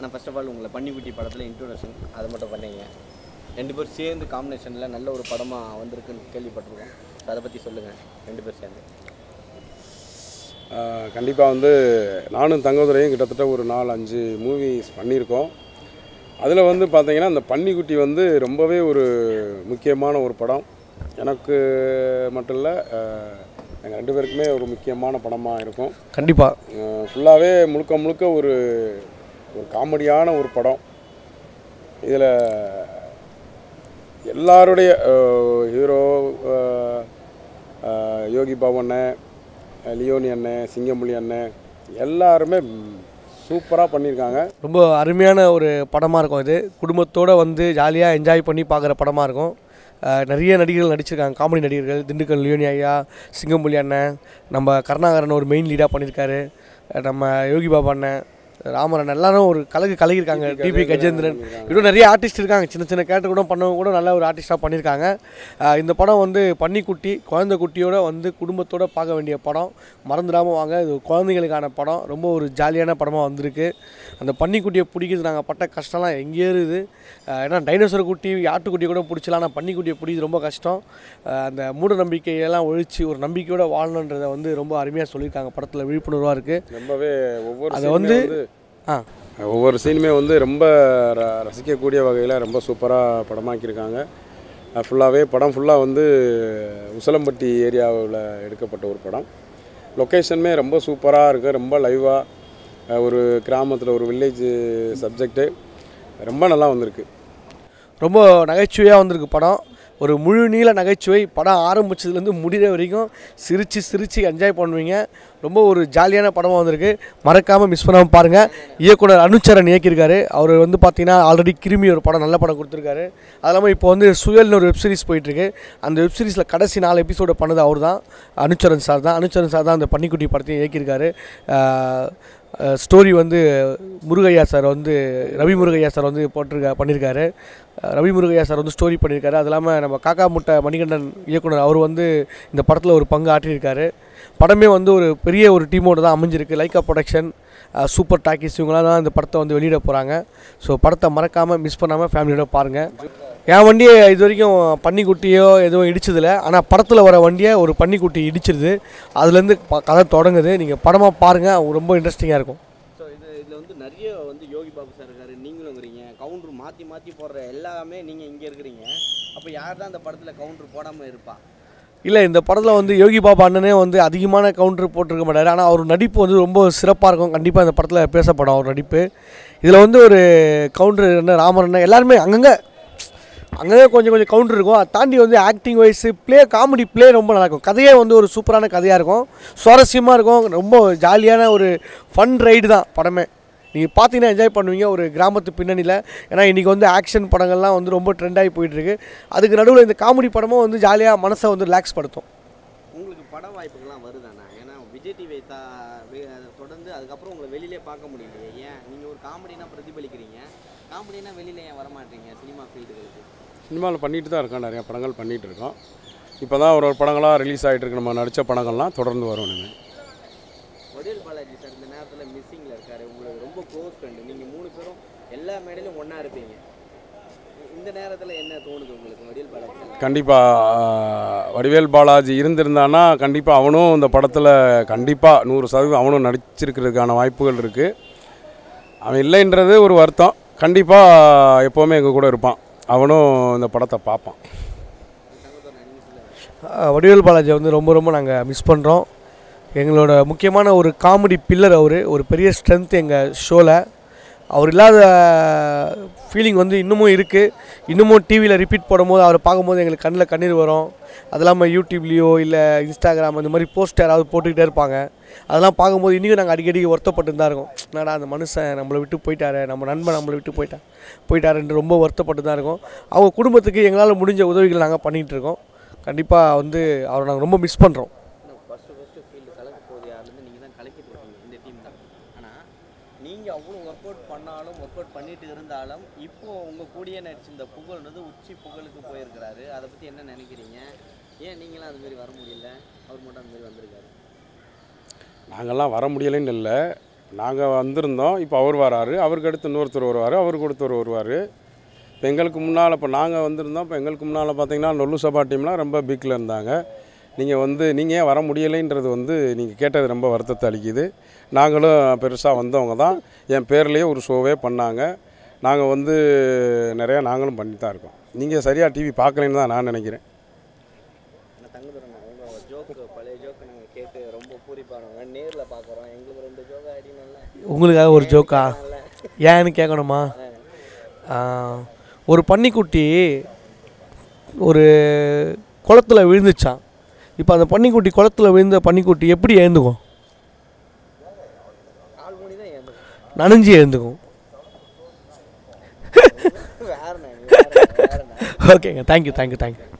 ஆனால் first of all உங்களை பன்னிக்குட்டி படத்தில் இன்ட்ரோடக்ஷன் அதை மட்டும் பண்ணீங்க ரெண்டு பேரும் சேர்ந்து காம்பினேஷனில் நல்ல ஒரு படமாக வந்திருக்குன்னு கேள்விப்பட்டிருக்கோம் So அதை பற்றி சொல்லுங்கள் ரெண்டு பேரும் சேர்ந்து கண்டிப்பாக வந்து நானும் தங்கதுரையும் கிட்டத்தட்ட ஒரு நாலு அஞ்சு மூவிஸ் பண்ணியிருக்கோம் அதில் வந்து பார்த்தீங்கன்னா அந்த பன்னிக்குட்டி வந்து ரொம்பவே ஒரு முக்கியமான ஒரு படம் எனக்கு மட்டும் இல்லை எங்கள் ரெண்டு பேருக்குமே ஒரு முக்கியமான படமாக இருக்கும் கண்டிப்பாக ஃபுல்லாகவே முழுக்க முழுக்க ஒரு ஒரு காமெடியான ஒரு படம் இதில் எல்லாருடைய ஹீரோ யோகி பாபு அண்ணன் அஹ், லியோனி அண்ணன் சிங்கம்புலி அண்ணன் எல்லாருமே சூப்பராக பண்ணியிருக்காங்க ரொம்ப அருமையான ஒரு படமாக இருக்கும் இது குடும்பத்தோடு வந்து ஜாலியாக என்ஜாய் பண்ணி பார்க்குற படமாக இருக்கும் அஹ் நிறைய நடிகர்கள் நடிச்சிருக்காங்க காமெடி நடிகர்கள் திண்டுக்கல் லியோனி ஐயா சிங்கம்புலி அண்ணன் நம்ம கருணாகரன் ஒரு மெயின் லீடாக பண்ணியிருக்காரு அஹ் நம்ம யோகி பாபா அண்ணன் ராமரன் எல்லாரும் ஒரு கலகு கலகிருக்காங்க டிபி கஜேந்திரன் இன்னும் நிறைய ஆர்டிஸ்ட் இருக்காங்க சின்ன சின்ன கேரக்டர் கூட பண்ணவங்க கூட நல்ல ஒரு ஆர்டிஸ்டாக பண்ணியிருக்காங்க அஹ் இந்த படம் வந்து பன்னிக்குட்டி குழந்தை குட்டியோட வந்து குடும்பத்தோட பார்க்க வேண்டிய படம் மறந்துடாமல் வாங்க இது குழந்தைங்களுக்கான படம் ரொம்ப ஒரு ஜாலியான படமாக வந்திருக்கு அந்த பன்னிக்குட்டியை பிடிக்கிறது நாங்கள் பட்ட கஷ்டம்லாம் எங்கேயே இருக்குது அஹ் ஏன்னா டைனோசர் குட்டி ஆட்டுக்குட்டியை கூட பிடிச்சலாம் ஆனால் பன்னிக்குட்டியை பிடிக்கிறது ரொம்ப கஷ்டம் அஹ் அந்த மூட நம்பிக்கையெல்லாம் ஒழிச்சு ஒரு நம்பிக்கையோட வாழணுன்றதை வந்து ரொம்ப அருமையாக சொல்லியிருக்காங்க படத்தில் விழிப்புணர்வாக இருக்குது ரொம்பவே ஒவ்வொரு அதை scene-மே வந்து ஆ ஒவ்வொரு சீனுமே வந்து ரொம்ப ர- ரசிக்கக்கூடிய வகையில் ரொம்ப சூப்பராக படமாக்கியிருக்காங்க ஃபுல்லாகவே படம் ஃபுல்லாக வந்து உசலம்பட்டி ஏரியாவில் எடுக்கப்பட்ட ஒரு படம் லொக்கேஷனுமே ரொம்ப சூப்பராக இருக்குது ரொம்ப லைவாக ஒரு கிராமத்தில் ஒரு வில்லேஜ் சப்ஜெக்ட்டு ரொம்ப நல்லா வந்திருக்கு ரொம்ப நகைச்சுவையாக வந்திருக்கு படம் ஒரு முழு நீள நகைச்சுவை படம் ஆரம்பிச்சதுலேருந்து முடிகிற வரைக்கும் சிரித்து சிரித்து என்ஜாய் பண்ணுவீங்க ரொம்ப ஒரு ஜாலியான படமாக வந்திருக்கு மறக்காமல் மிஸ் பண்ணாமல் பாருங்கள் இயக்குனர் அனுச்சரன் இயக்கியிருக்காரு அவர் வந்து பார்த்தீங்கன்னா ஆல்ரெடி கிருமி ஒரு படம் நல்ல படம் கொடுத்துருக்காரு அது இல்லாமல் இப்போ வந்து சுயல்னு ஒரு வெப் சீரிஸ் போயிட்டுருக்கு அந்த வெப் சீரிஸில் கடைசி நாலு எபிசோடு பண்ணது அவர் தான் அனுச்சரன் சார் தான் அனுச்சரன் சார் தான் அந்த பன்னிக்குட்டி படத்தையும் இயக்கியிருக்காரு ஸ்டோரி வந்து முருகையா சார் வந்து ரவி முருகையா சார் வந்து போட்டிருக்கா பண்ணியிருக்காரு அஹ் ரவி முருகையா சார் வந்து ஸ்டோரி பண்ணியிருக்காரு அது இல்லாமல் நம்ம காக்கா முட்டை மணிகண்டன் இயக்குனர் அவர் வந்து இந்த படத்தில் ஒரு பங்கு ஆற்றியிருக்காரு படமே வந்து ஒரு பெரிய ஒரு டீமோடு தான் அமைஞ்சிருக்கு லைக்கா ப்ரொடக்ஷன் சூப்பர் டாக்கிஸ் இவங்களாம் தான் இந்த படத்தை வந்து வெளியிட போகிறாங்க ஸோ படத்தை மறக்காமல் மிஸ் பண்ணாமல் ஃபேமிலியோட பாருங்கள் என் வண்டியை இது வரைக்கும் பன்னிக்குட்டியோ எதுவும் இடிச்சதில்ல ஆனால் படத்தில் வர வண்டியை ஒரு பன்னிக்குட்டி இடிச்சிருது அதுலேருந்து ப- கதை தொடங்குது நீங்கள் படமாக பாருங்கள் ரொம்ப இன்ட்ரெஸ்டிங்காக இருக்கும் ஸோ இது இதில் வந்து நிறைய வந்து யோகி பாபு சார் இருக்காரு நீங்களும் இருக்கிறீங்க கவுண்டர் மாற்றி மாற்றி போடுற எல்லாமே நீங்கள் இங்கே இருக்கிறீங்க அப்போ யார் தான் அந்த படத்தில் கவுண்டர் போடாமல் இருப்பா இல்லை இந்த படத்தில் வந்து யோகி பாபா அண்ணனே வந்து அதிகமான கவுண்டர் போட்டிருக்க மாட்டார் ஆனால் அவர் நடிப்பு வந்து ரொம்ப சிறப்பாக இருக்கும் கண்டிப்பாக இந்த படத்தில் பேசப்படும் அவர் நடிப்பு இதில் வந்து ஒரு கவுண்டர் என்ன ராமர் அண்ணன் எல்லாருமே அங்கங்கே அங்கங்கே கொஞ்சம் கொஞ்சம் கவுண்டர் இருக்கும் அதை தாண்டி வந்து acting wise play comedy play ரொம்ப நல்லா இருக்கும் கதையே வந்து ஒரு சூப்பரான கதையாக இருக்கும் சுவாரஸ்யமாக இருக்கும் ரொம்ப ஜாலியான ஒரு ஃபன் ரைடு தான் படமே நீங்கள் பார்த்தீங்கன்னா என்ஜாய் பண்ணுவீங்க ஒரு கிராமத்து பின்னணியில் ஏன்னா இன்றைக்கி வந்து ஆக்ஷன் படங்கள்லாம் வந்து ரொம்ப ட்ரெண்டாகி போயிட்டுருக்கு அதுக்கு நடுவில் இந்த காமெடி படமும் வந்து ஜாலியாக மனசை வந்து ரிலாக்ஸ் படுத்தும் உங்களுக்கு பட வாய்ப்புகள்லாம் வருதாண்ணா ஏன்னா விஜய் டிவி தா வே- தொடர்ந்து அதுக்கப்புறம் உங்களை வெளியிலே பார்க்க முடியலையே ஏன் நீங்கள் ஒரு காமெடினா பிரதிபலிக்கிறீங்க காமெடினா வெளியில ஏன் வரமாட்டீங்க சினிமா ஃபீல்டுகளுக்கு சினிமாவில் பண்ணிட்டு தான் இருக்கோம் நிறையா படங்கள் பண்ணிகிட்டு இருக்கோம் இப்போ தான் ஒரு ஒரு படங்களாக ரிலீஸ் ஆகிட்டு இருக்கு நம்ம நடித்த படங்கள்லாம் தொடர்ந்து வரும் இனிமேல் வடிவேல் பாலாஜி சார் இந்த நேரத்தில் மிஸ்ஸிங்கில் இருக்காரு உங்களுக்கு ரொம்ப க்ளோஸ் ஃப்ரெண்டு நீங்கள் மூணு பேரும் எல்லா மேடையிலும் ஒன்றா இருப்பீங்க இந்த நேரத்தில் என்ன தோணுது உங்களுக்கு வடிவேல் பாலாஜி சார் கண்டிப்பாக வடிவேல் பாலாஜி இருந்திருந்தானா கண்டிப்பாக அவனும் இந்த படத்தில் கண்டிப்பாக நூறு சதவீதம் அவனும் நடிச்சிருக்கிறதுக்கான வாய்ப்புகள் இருக்குது அவன் இல்லைன்றது ஒரு வருத்தம் கண்டிப்பாக எப்போவுமே எங்கள் கூட இருப்பான் அவனும் இந்த படத்தை பார்ப்பான் அஹ் வடிவேல் பாலாஜி வந்து ரொம்ப ரொம்ப நாங்கள் மிஸ் பண்ணுறோம் எங்களோட முக்கியமான ஒரு காமெடி பில்லர் அவர் ஒரு பெரிய ஸ்ட்ரென்த் எங்கள் ஷோவில் அவர் இல்லாத ஃபீலிங் வந்து இன்னமும் இருக்குது இன்னமும் டிவியில் ரிப்பீட் போடும்போது அவரை பார்க்கும்போது எங்களுக்கு கண்ணில் கண்ணீர் வரும் அது இல்லாமல் யூடியூப்லேயோ இல்லை இன்ஸ்டாகிராம் இந்த மாதிரி போஸ்ட் யாராவது போட்டுக்கிட்டே இருப்பாங்க அதெல்லாம் பார்க்கும்போது இன்றைக்கும் நாங்கள் அடிக்கடி வருத்தப்பட்டு தான் இருக்கோம் என்னடா அந்த மனுஷன் நம்மளை விட்டு போயிட்டாரு நம்ம நண்பன் நம்மளை விட்டு போயிட்டா போயிட்டாருன்னு ரொம்ப வருத்தப்பட்டு தான் இருக்கோம் அவங்க குடும்பத்துக்கு எங்களால் முடிஞ்ச உதவிகளை நாங்கள் பண்ணிகிட்டு இருக்கோம் கண்டிப்பாக வந்து அவரை நாங்கள் ரொம்ப மிஸ் பண்ணுறோம் ஃபஸ்ட்டு ஃபஸ்ட்டு ஃபீல்டு கலக்க போகுது யாருலேருந்து நீங்கள் தான் கலக்கிட்டு இருக்கீங்க இந்த டீம் தான் ஆனால் நீங்கள் அவ்வளோ ஒர்க் அவுட் பண்ணாலும் ஒர்க் அவுட் பண்ணிட்டு இருந்தாலும் இப்போ உங்கள் கூடயே நடிச்சிருந்த புகழ்ன்றது உச்சி புகழுக்கு போயிருக்கிறாரு அதை பற்றி என்ன நினைக்கிறீங்க ஏன் நீங்களாம் அது மாதிரி வர முடியல அவர் மட்டும் அந்த மாதிரி வந்திருக்காரு நாங்கள்லாம் வர முடியலைன்னு இல்லை நாங்கள் வந்திருந்தோம் இப்போ அவர் வராரு அவருக்கு அடுத்து இன்னொருத்தர் வருவார் அவருக்கு ஒருத்தர் வருவார் இப்போ எங்களுக்கு முன்னால் இப்போ நாங்கள் வந்திருந்தோம் இப்போ எங்களுக்கு முன்னால் பார்த்தீங்கன்னா நொல்லு சபா டீம்லாம் ரொம்ப பிக்கில் இருந்தாங்க நீங்கள் வந்து நீங்கள் ஏன் வர முடியலைன்றது வந்து நீங்கள் கேட்டது ரொம்ப வருத்தத்தை அளிக்குது நாங்களும் பெருசாக வந்தவங்க தான் என் பேர்லேயே ஒரு ஷோவே பண்ணாங்க நாங்கள் வந்து நிறையா நாங்களும் பண்ணி தான் இருக்கோம் நீங்கள் சரியாக டிவி பார்க்கலைன்னு தான் நான் நினைக்கிறேன் நான் தங்குதுறேன் உங்கள் ஜோக்கு பழைய ஜோக்கு நாங்கள் கேட்டு ரொம்ப பூரிப்பாடுவோங்க நேரில் பார்க்குறோம் எங்களுக்கு ரெண்டு ஜோக்கு அடிக்கணும்ல உங்களுக்காக ஒரு ஜோக்கா ஏன்னு கேட்கணுமா ஆ, ஒரு பன்னிக்குட்டி ஒரு குளத்துல விழுந்துச்சான் இப்போ அந்த பன்னிக்குட்டி குளத்துல விழுந்த பன்னிக்குட்டி எப்படி எழுந்துக்கும் கால் மணி தான் ஏந்து நனைஞ்சு எழுந்துக்கும் வேறண்ணே வேறண்ணே வேறண்ணே ஓகேங்க தேங்க்யூ தேங்க்யூ தேங்க்யூ